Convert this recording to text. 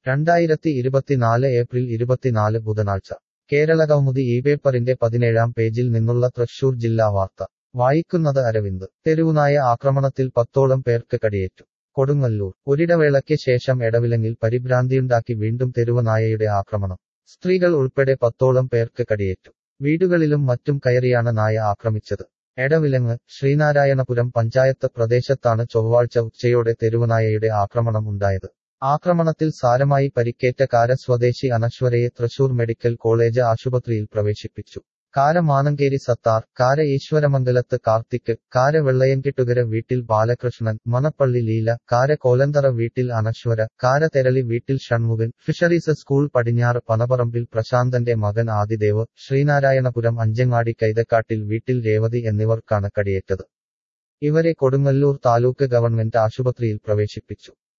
രണ്ടായിരത്തി ഇരുപത്തിനാല് ഏപ്രിൽ ഇരുപത്തിനാല് ബുധനാഴ്ച കേരള കൗമുദി ഈ പേപ്പറിന്റെ പതിനേഴാം പേജിൽ നിന്നുള്ള തൃശൂർ ജില്ലാ വാർത്ത വായിക്കുന്നത് അരവിന്ദ് തെരുവുനായ ആക്രമണത്തിൽ പത്തോളം പേർക്ക് കടിയേറ്റു കൊടുങ്ങല്ലൂർ ഒരിടവേളയ്ക്ക് ശേഷം എടവിലങ്ങിൽ പരിഭ്രാന്തിയുണ്ടാക്കി വീണ്ടും തെരുവുനായയുടെ ആക്രമണം സ്ത്രീകൾ ഉൾപ്പെടെ പത്തോളം പേർക്ക് കടിയേറ്റു വീടുകളിലും മറ്റും കയറിയാണ് നായ ആക്രമിച്ചത് എടവിലങ്ങ് ശ്രീനാരായണപുരം പഞ്ചായത്ത് പ്രദേശത്താണ് ചൊവ്വാഴ്ച ഉച്ചയോടെ തെരുവുനായയുടെ ആക്രമണം ഉണ്ടായത് ആക്രമണത്തിൽ സാരമായി പരിക്കേറ്റ കാര സ്വദേശി അനശ്വരയെ തൃശൂർ മെഡിക്കൽ കോളേജ് ആശുപത്രിയിൽ പ്രവേശിപ്പിച്ചു കാര മാനങ്കേരി സത്താർ കാര ഈശ്വരമംഗലത്ത് കാർത്തിക് കാര വെള്ളയൻകെട്ടുകര വീട്ടിൽ ബാലകൃഷ്ണൻ മനപ്പള്ളി ലീല കാര കോലന്തറ വീട്ടിൽ അനശ്വര കാര തെരളി വീട്ടിൽ ഷൺമുഖൻ ഫിഷറീസ് സ്കൂൾ പടിഞ്ഞാറ് പനപറമ്പിൽ പ്രശാന്തന്റെ മകൻ ആദിദേവ് ശ്രീനാരായണപുരം അഞ്ചങ്ങാടി കൈതക്കാട്ടിൽ വീട്ടിൽ രേവതി എന്നിവർക്കാണ് കടിയേറ്റത് ഇവരെ കൊടുങ്ങല്ലൂർ താലൂക്ക് ഗവൺമെന്റ് ആശുപത്രിയിൽ പ്രവേശിപ്പിച്ചു